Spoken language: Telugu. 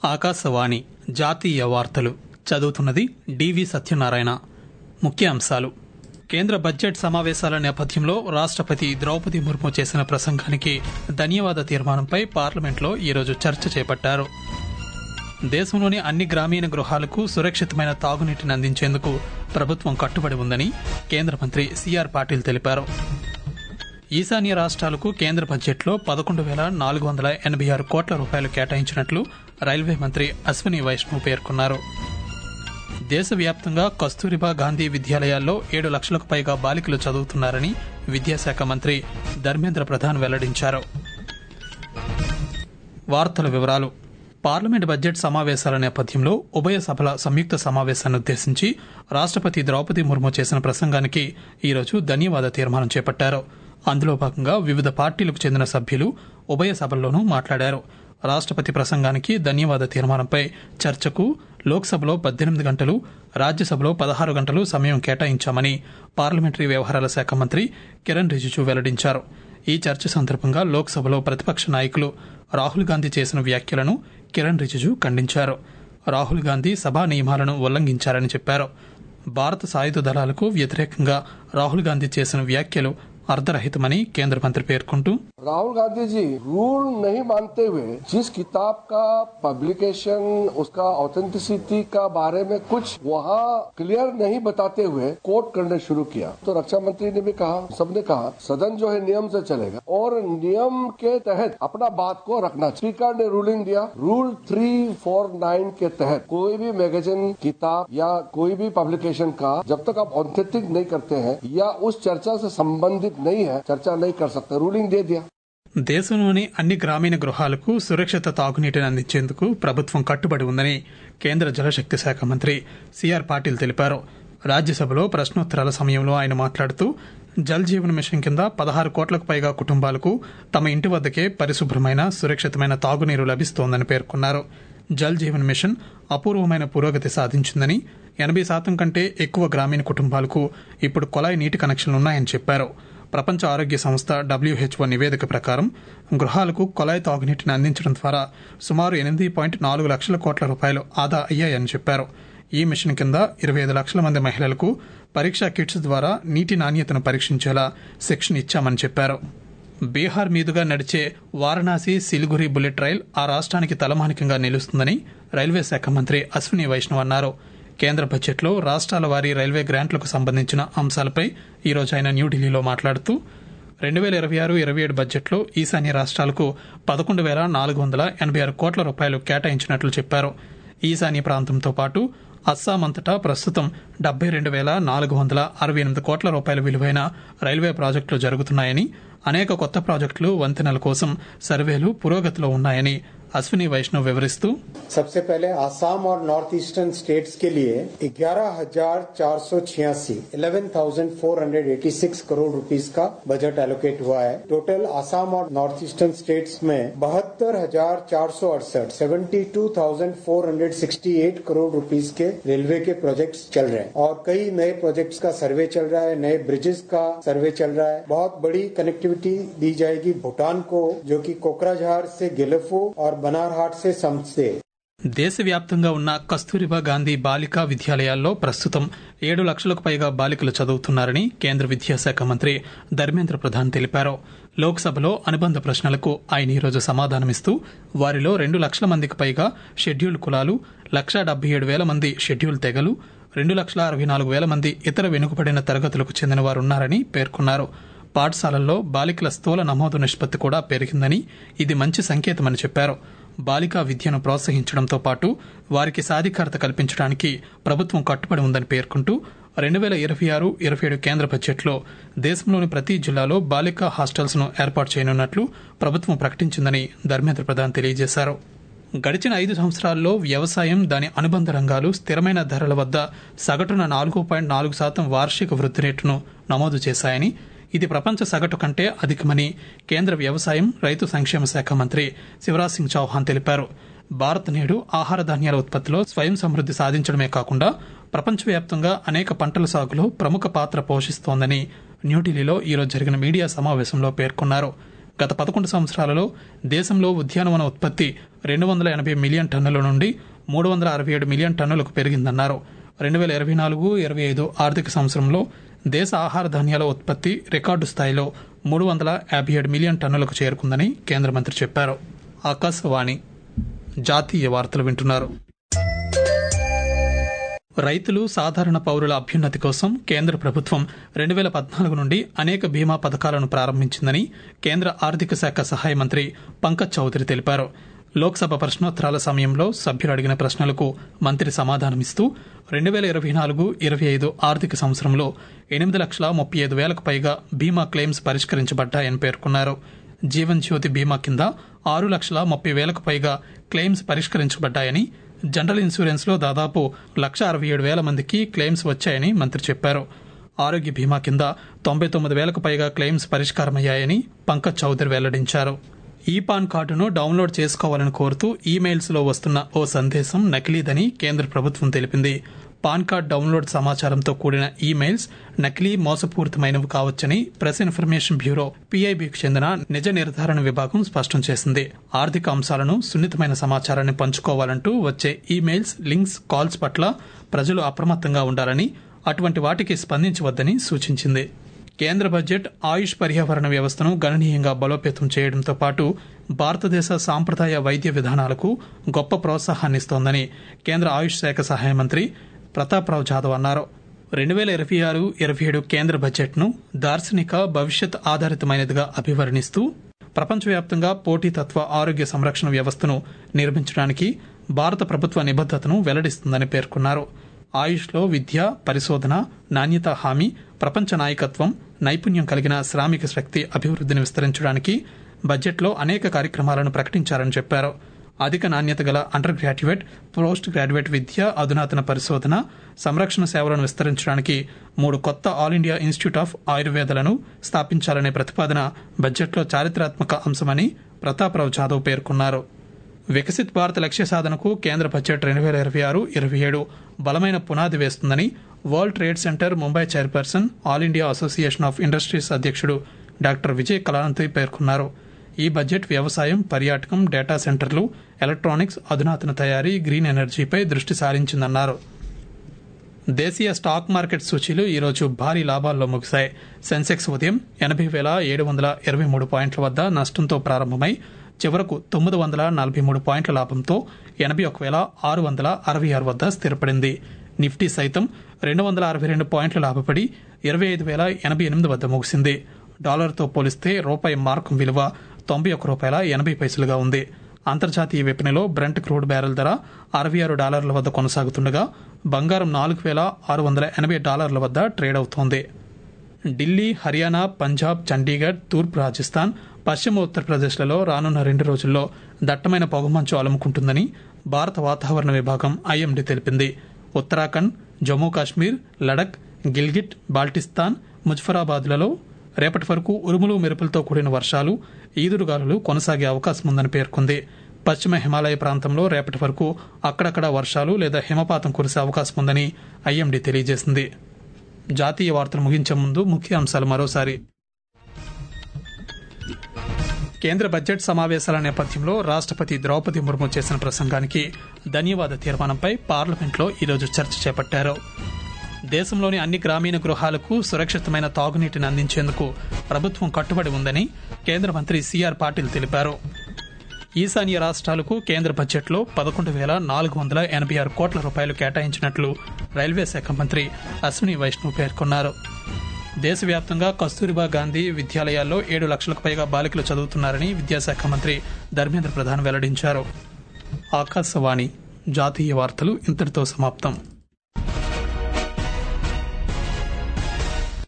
ఆకాశవాణి జాతీయ వార్తలు చదువుతున్నది డివి సత్యనారాయణ ముఖ్యాంశాలు కేంద్ర బడ్జెట్ సమావేశాల నేపథ్యంలో రాష్ట్రపతి ద్రౌపది ముర్ము చేసిన ప్రసంగానికి ధన్యవాద తీర్మానంపై పార్లమెంట్లో ఈరోజు చర్చ చేపట్టారు దేశంలోని అన్ని గ్రామీణ గృహాలకు సురక్షితమైన తాగునీటిని అందించేందుకు ప్రభుత్వం కట్టుబడి ఉందని కేంద్ర మంత్రి సిఆర్ పాటిల్ తెలిపారు ఈశాన్య రాష్ట్రాలకు కేంద్ర బడ్జెట్లో పదకొండు వేల నాలుగు వందల ఎనభై ఆరు కోట్ల రూపాయలు కేటాయించినట్లు రైల్వే మంత్రి అశ్విని వైష్ణవ్ పేర్కొన్నారు దేశవ్యాప్తంగా కస్తూరిబా గాంధీ విద్యాలయాల్లో ఏడు లక్షలకు పైగా బాలికలు చదువుతున్నారని విద్యాశాఖ మంత్రి ధర్మేంద్ర ప్రధాన్ వెల్లడించారు వార్తల వివరాలు పార్లమెంట్ బడ్జెట్ సమావేశాల నేపథ్యంలో ఉభయ సభల సంయుక్త సమావేశాన్ని ఉద్దేశించి రాష్ట్రపతి ద్రౌపది ముర్ము చేసిన ప్రసంగానికి ఈరోజు ధన్యవాద తీర్మానం చేపట్టారు అందులో భాగంగా వివిధ పార్టీలకు చెందిన సభ్యులు ఉభయ సభల్లోనూ మాట్లాడారు రాష్ట్రపతి ప్రసంగానికి ధన్యవాద తీర్మానంపై చర్చకు లోక్సభలో పద్దెనిమిది గంటలు రాజ్యసభలో పదహారు గంటలు సమయం కేటాయించామని పార్లమెంటరీ వ్యవహారాల శాఖ మంత్రి కిరణ్ రిజిజు వెల్లడించారు ఈ చర్చ సందర్భంగా లోక్సభలో ప్రతిపక్ష నాయకులు రాహుల్ గాంధీ చేసిన వ్యాఖ్యలను కిరణ్ రిజిజు ఖండించారు రాహుల్ గాంధీ సభా నియమాలను ఉల్లంఘించారని చెప్పారు భారత సాయుధ దళాలకు వ్యతిరేకంగా రాహుల్ గాంధీ చేసిన వ్యాఖ్యలు అర్ధరహితమని కేంద్ర మంత్రి పేర్కొంటూ राहुल गांधी जी रूल नहीं मानते हुए जिस किताब का पब्लिकेशन उसका ऑथेंटिसिटी का बारे में कुछ वहाँ क्लियर नहीं बताते हुए कोट करने शुरू किया तो रक्षा मंत्री ने भी कहा सबने कहा सदन जो है नियम से चलेगा और नियम के तहत अपना बात को रखना स्पीकर ने रूलिंग दिया रूल थ्री फोर नाइन के तहत कोई भी मैगजीन किताब या कोई भी पब्लिकेशन का जब तक आप ऑथेंटिक नहीं करते हैं या उस चर्चा से संबंधित नहीं है चर्चा नहीं कर सकते रूलिंग दे दिया దేశంలోని అన్ని గ్రామీణ గృహాలకు సురక్షిత తాగునీటిని అందించేందుకు ప్రభుత్వం కట్టుబడి ఉందని కేంద్ర జలశక్తి శాఖ మంత్రి సిఆర్ పాటిల్ తెలిపారు రాజ్యసభలో ప్రశ్నోత్తరాల సమయంలో ఆయన మాట్లాడుతూ జల్ జీవన్ మిషన్ కింద పదహారు కోట్లకు పైగా కుటుంబాలకు తమ ఇంటి వద్దకే పరిశుభ్రమైన సురక్షితమైన తాగునీరు లభిస్తోందని పేర్కొన్నారు జల్ జీవన్ మిషన్ అపూర్వమైన పురోగతి సాధించిందని ఎనభై శాతం కంటే ఎక్కువ గ్రామీణ కుటుంబాలకు ఇప్పుడు కొలాయి నీటి కనెక్షన్లున్నాయని చెప్పారు ప్రపంచ ఆరోగ్య సంస్థ డబ్ల్యూహెచ్ఓ నివేదిక ప్రకారం గృహాలకు కొలాయి తాగునీటిని అందించడం ద్వారా సుమారు ఎనిమిది పాయింట్ నాలుగు లక్షల కోట్ల రూపాయలు ఆదా అయ్యాయని చెప్పారు ఈ మిషన్ కింద ఇరవై ఐదు లక్షల మంది మహిళలకు పరీక్షా కిట్స్ ద్వారా నీటి నాణ్యతను పరీక్షించేలా శిక్షణ ఇచ్చామని చెప్పారు బీహార్ మీదుగా నడిచే వారణాసి సిలిగురి బుల్లెట్ రైల్ ఆ రాష్ట్రానికి తలమానికంగా నిలుస్తుందని రైల్వే శాఖ మంత్రి అశ్విని వైష్ణవ్ అన్నారు కేంద్ర బడ్జెట్లో రాష్ట్రాల వారీ రైల్వే గ్రాంట్లకు సంబంధించిన అంశాలపై ఈరోజు ఆయన న్యూఢిల్లీలో మాట్లాడుతూ రెండు వేల ఇరవై ఆరు ఇరవై ఏడు బడ్జెట్లో ఈశాన్య రాష్ట్రాలకు పదకొండు వేల నాలుగు వందల ఎనభై ఆరు కోట్ల రూపాయలు కేటాయించినట్లు చెప్పారు ఈశాన్య ప్రాంతంతో పాటు అస్సాం అంతటా ప్రస్తుతం డెబ్బై రెండు వేల నాలుగు వందల అరవై ఎనిమిది కోట్ల రూపాయల విలువైన రైల్వే ప్రాజెక్టులు జరుగుతున్నాయని అనేక కొత్త ప్రాజెక్టులు వంతెనల కోసం సర్వేలు పురోగతిలో ఉన్నాయని అశ్విని వైష్ణవ్ వివరిస్తూ सबसे पहले आसाम और नॉर्थ ईस्टर्न स्टेट्स के लिए ग्यारह हजार चार सौ छियासी eleven thousand four hundred eighty six crore rupees का बजट एलोकेट हुआ है टोटल आसाम और नॉर्थ ईस्टर्न स्टेट्स में बहत्तर हजार चार सौ अड़सठ seventy two thousand four hundred sixty eight crore rupees के रेलवे के प्रोजेक्ट्स चल रहे हैं और कई नए प्रोजेक्ट्स का सर्वे चल रहा है नए ब्रिजेस का सर्वे चल रहा है बहुत बड़ी कनेक्टिविटी दी जाएगी भूटान को जो कि कोकराझार से गिलफू और बनारहाट से समसे దేశవ్యాప్తంగా ఉన్న కస్తూరిబా గాంధీ బాలికా విద్యాలయాల్లో ప్రస్తుతం ఏడు లక్షలకు పైగా బాలికలు చదువుతున్నారని కేంద్ర విద్యాశాఖ మంత్రి ధర్మేంద్ర ప్రధాన్ తెలిపారు లోక్సభలో అనుబంధ ప్రశ్నలకు ఆయన ఈరోజు సమాధానమిస్తూ వారిలో రెండు లక్షల మందికి పైగా షెడ్యూల్ కులాలు లక్షా డెబ్బై ఏడు వేల మంది షెడ్యూల్ తెగలు రెండు లక్షల అరవై నాలుగు వేల మంది ఇతర వెనుకబడిన తరగతులకు చెందిన వారున్నారని పేర్కొన్నారు పాఠశాలల్లో బాలికల స్థూల నమోదు నిష్పత్తి కూడా పెరిగిందని ఇది మంచి సంకేతమని చెప్పారు బాలికా విద్యను ప్రోత్సహించడంతో పాటు వారికి సాధికారత కల్పించడానికి ప్రభుత్వం కట్టుబడి ఉందని పేర్కొంటూ రెండు వేల ఇరవై ఆరు ఇరవై ఏడు కేంద్ర బడ్జెట్లో దేశంలోని ప్రతి జిల్లాలో బాలికా హాస్టల్స్ ను ఏర్పాటు చేయనున్నట్లు ప్రభుత్వం ప్రకటించిందని ధర్మేంద్ర ప్రధాన్ తెలియజేశారు గడిచిన ఐదు సంవత్సరాల్లో వ్యవసాయం దాని అనుబంధ రంగాలు స్థిరమైన ధరల వద్ద సగటున నాలుగు పాయింట్ నాలుగు శాతం వార్షిక వృద్ధి రేటును నమోదు చేశాయని ఇది ప్రపంచ సగటు కంటే అధికమని కేంద్ర వ్యవసాయం రైతు సంక్షేమ శాఖ మంత్రి శివరాజ్ సింగ్ చౌహాన్ తెలిపారు భారత్ నేడు ఆహార ధాన్యాల ఉత్పత్తిలో స్వయం సమృద్ధి సాధించడమే కాకుండా ప్రపంచవ్యాప్తంగా అనేక పంటల సాగులో ప్రముఖ పాత్ర పోషిస్తోందని న్యూఢిల్లీలో ఈరోజు జరిగిన మీడియా సమావేశంలో పేర్కొన్నారు గత పదకొండు సంవత్సరాలలో దేశంలో ఉద్యానవన ఉత్పత్తి రెండు వందల ఎనభై మిలియన్ టన్నుల నుండి మూడు వందల అరవై ఏడు మిలియన్ టన్నులకు పెరిగిందన్నారు రెండు వేల ఇరవై నాలుగు ఇరవై ఐదు ఆర్థిక సంవత్సరంలో దేశ ఆహార ధాన్యాల ఉత్పత్తి రికార్డు స్థాయిలో మూడు వందల యాభై ఏడు మిలియన్ టన్నులకు చేరుకుందని కేంద్ర మంత్రి చెప్పారు ఆకాశవాణి జాతీయ వార్తలు వింటున్నారు రైతులు సాధారణ పౌరుల అభ్యున్నతి కోసం కేంద్ర ప్రభుత్వం రెండు వేల పద్నాలుగు నుండి అనేక బీమా పథకాలను ప్రారంభించిందని కేంద్ర ఆర్థిక శాఖ సహాయ మంత్రి పంకజ్ చౌదరి తెలిపారు లోక్సభ ప్రశ్నోత్తరాల సమయంలో సభ్యులు అడిగిన ప్రశ్నలకు మంత్రి సమాధానమిస్తూ రెండు వేల ఇరవై నాలుగు ఇరవై ఐదు ఆర్థిక సంవత్సరంలో ఎనిమిది లక్షల ముప్పై ఐదు వేలకు పైగా బీమా క్లెయిమ్స్ పరిష్కరించబడ్డాయని పేర్కొన్నారు జీవన్ జ్యోతి బీమా కింద ఆరు లక్షల ముప్పై వేలకు పైగా క్లెయిమ్స్ పరిష్కరించబడ్డాయని జనరల్ ఇన్సూరెన్స్ లో దాదాపు లక్ష అరవై ఏడు వేల మందికి క్లెయిమ్స్ వచ్చాయని మంత్రి చెప్పారు ఆరోగ్య బీమా కింద తొంభై తొమ్మిది వేలకు పైగా క్లెయిమ్స్ పరిష్కారమయ్యాయని పంకజ్ చౌదరి వెల్లడించారు ఈ పాన్ కార్డును డౌన్లోడ్ చేసుకోవాలని కోరుతూ ఈమెయిల్స్ లో వస్తున్న ఓ సందేశం నకిలీదని కేంద్ర ప్రభుత్వం తెలిపింది పాన్ కార్డ్ డౌన్లోడ్ సమాచారంతో కూడిన ఈమెయిల్స్ నకిలీ మోసపూరితమైనవి కావచ్చని ప్రెస్ ఇన్ఫర్మేషన్ బ్యూరో పీఐబీకి చెందిన నిజ నిర్ధారణ విభాగం స్పష్టం చేసింది ఆర్థిక అంశాలను సున్నితమైన సమాచారాన్ని పంచుకోవాలంటూ వచ్చే ఈమెయిల్స్ లింక్స్ కాల్స్ పట్ల ప్రజలు అప్రమత్తంగా ఉండాలని అటువంటి వాటికి స్పందించవద్దని సూచించింది కేంద్ర బడ్జెట్ ఆయుష్ పర్యావరణ వ్యవస్థను గణనీయంగా బలోపేతం చేయడంతో పాటు భారతదేశ సాంప్రదాయ వైద్య విధానాలకు గొప్ప ప్రోత్సాహాన్నిస్తోందని కేంద్ర ఆయుష్ శాఖ సహాయ మంత్రి ప్రతాప్రావు జాదవ్ అన్నారు రెండు వేల ఇరవై ఆరు ఇరవై ఏడు కేంద్ర బడ్జెట్ను దార్శనిక భవిష్యత్ ఆధారితమైనదిగా అభివర్ణిస్తూ ప్రపంచవ్యాప్తంగా పోటీతత్వ ఆరోగ్య సంరక్షణ వ్యవస్థను నిర్మించడానికి భారత ప్రభుత్వ నిబద్దతను వెల్లడిస్తుందని పేర్కొన్నారు ఆయుష్లో విద్య పరిశోధన నాణ్యత హామీ ప్రపంచ నాయకత్వం నైపుణ్యం కలిగిన శ్రామిక శక్తి అభివృద్ధిని విస్తరించడానికి బడ్జెట్లో అనేక కార్యక్రమాలను ప్రకటించారని చెప్పారు అధిక నాణ్యత గల అండర్ గ్రాడ్యుయేట్ పోస్ట్ గ్రాడ్యుయేట్ విద్య అధునాతన పరిశోధన సంరక్షణ సేవలను విస్తరించడానికి మూడు కొత్త ఆల్ ఇండియా ఇన్స్టిట్యూట్ ఆఫ్ ఆయుర్వేదలను స్థాపించాలనే ప్రతిపాదన బడ్జెట్లో చారిత్రాత్మక అంశమని ప్రతాప్రావు జాదవ్ పేర్కొన్నారు వికసిత్ భారత్ లక్ష్య సాధనకు కేంద్ర బడ్జెట్ రెండు వేల ఇరవై ఆరు ఇరవై ఏడు బలమైన పునాది వేస్తుందని world trade centre Mumbai chairperson all India association of industries అధ్యక్షుడు డాక్టర్ విజయ్ కళాంతి పేర్కొన్నారు ఈ బడ్జెట్ వ్యవసాయం పర్యాటకం డేటా సెంటర్లు ఎలక్ట్రానిక్స్ అధునాతన తయారీ గ్రీన్ ఎనర్జీపై దృష్టి సారించిందన్నారు దేశీయ స్టాక్ మార్కెట్ సూచీలు ఈరోజు భారీ లాభాల్లో ముగిశాయి సెన్సెక్స్ ఉదయం ఎనభై వేల ఏడు వందల ఇరవై మూడు పాయింట్ల వద్ద నష్టంతో ప్రారంభమై చివరకు తొమ్మిది వందల నలభై మూడు పాయింట్ల లాభంతో ఎనభై ఒక వేల ఆరు వందల అరవై ఆరు వద్ద స్థిరపడింది నిఫ్టీ సైతం రెండు వందల అరవై రెండు పాయింట్లు లాభపడి ఇరవై ఐదు వేల ఎనభై ఎనిమిది వద్ద ముగిసింది డాలర్తో పోలిస్తే రూపాయి మార్కం విలువ తొంభై ఒక రూపాయల ఎనభై పైసలుగా ఉంది అంతర్జాతీయ విపణిలో బ్రెంట్ క్రూడ్ బ్యారెల్ ధర అరవై ఆరు డాలర్ల వద్ద కొనసాగుతుండగా బంగారం నాలుగు వేల ఆరు వందల ఎనభై డాలర్ల వద్ద ట్రేడ్ అవుతోంది ఢిల్లీ హర్యానా పంజాబ్ చండీగఢ్ తూర్పు రాజస్థాన్ పశ్చిమ ఉత్తరప్రదేశ్లలో రానున్న రెండు రోజుల్లో దట్టమైన పొగమంచు అలుముకుంటుందని భారత వాతావరణ విభాగం ఐఎండీ తెలిపింది ఉత్తరాఖండ్ జమ్మూ కాశ్మీర్ లడక్ గిల్గిట్ బాల్టిస్తాన్ ముజఫరాబాద్లలో రేపటి వరకు ఉరుములు మెరుపులతో కూడిన వర్షాలు ఈదురుగాలులు కొనసాగే అవకాశం ఉందని పేర్కొంది పశ్చిమ హిమాలయ ప్రాంతంలో రేపటి వరకు అక్కడక్కడ వర్షాలు లేదా హిమపాతం కురిసే అవకాశం ఉందని ఐఎండీ తెలియజేసింది జాతీయ వార్తలు ముగించే ముందు ముఖ్య అంశాలు మరోసారి కేంద్ర బడ్జెట్ సమావేశాల నేపథ్యంలో రాష్ట్రపతి ద్రౌపది ముర్ము చేసిన ప్రసంగానికి ధన్యవాద తీర్మానంపై పార్లమెంట్లో ఈరోజు చర్చ చేపట్టారు దేశంలోని అన్ని గ్రామీణ గృహాలకు సురక్షితమైన తాగునీటిని అందించేందుకు ప్రభుత్వం కట్టుబడి ఉందని కేంద్ర మంత్రి సిఆర్ పాటిల్ తెలిపారు ఈశాన్య రాష్ట్రాలకు కేంద్ర బడ్జెట్లో పదకొండు వేల నాలుగు వందల ఎనభై ఆరు కోట్ల రూపాయలు కేటాయించినట్లు రైల్వే శాఖ మంత్రి అశ్విని వైష్ణవ్ పేర్కొన్నారు దేశవ్యాప్తంగా కస్తూరిబా గాంధీ విద్యాలయాల్లో ఏడు లక్షలకు పైగా బాలికలు చదువుతున్నారని విద్యాశాఖ మంత్రి ధర్మేంద్ర ప్రధాన్ వెల్లడించారు ఆకాశవాణి జాతీయ వార్తలు ఇంతటితో సమాప్తం